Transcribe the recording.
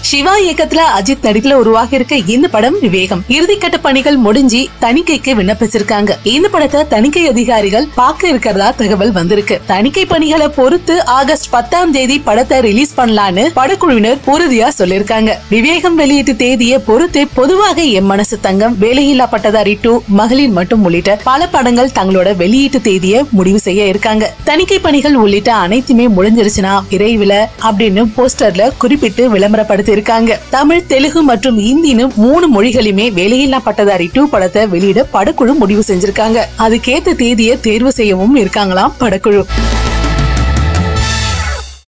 சிவா இயக்கத்துல அஜித் நடிப்புல உருவாகி இருக்க இந்த படம் விவேகம் இறுதிக்கட்ட பணிகள் முடிஞ்சு தணிக்கைக்கு விண்ணப்பிச்சிருக்காங்க இந்த படத்தை தணிக்கை அதிகாரிகள் பார்க்க இருக்கிறதா தகவல் வந்திருக்கு தணிக்கை பணிகளை பொறுத்து ஆகஸ்ட் பத்தாம் தேதி படத்தை ரிலீஸ் பண்ணலான்னு படக்குழுவினர் உறுதியா சொல்லிருக்காங்க விவேகம் வெளியீட்டு தேதியை பொறுத்து பொதுவாக என் மனசு தங்கம் வேலையில்லா பட்டதாரி டூ மகளிர் மட்டும் உள்ளிட்ட பல படங்கள் தங்களோட வெளியீட்டு தேதியை முடிவு செய்ய இருக்காங்க தணிக்கை பணிகள் உள்ளிட்ட அனைத்துமே முடிஞ்சிருச்சுன்னா விரைவில் அப்படின்னு போஸ்டர்ல குறிப்பிட்டு விளம்பரப்படுத்தி இருக்காங்க தமிழ் தெலுங்கு மற்றும் இந்தின்னு மூணு மொழிகளுமே வேலையில்லா பட்டதாரி டூ படத்தை வெளியிட படக்குழு முடிவு செஞ்சிருக்காங்க அதுக்கேத்த தேதியை தேர்வு செய்யவும் இருக்காங்களாம் படக்குழு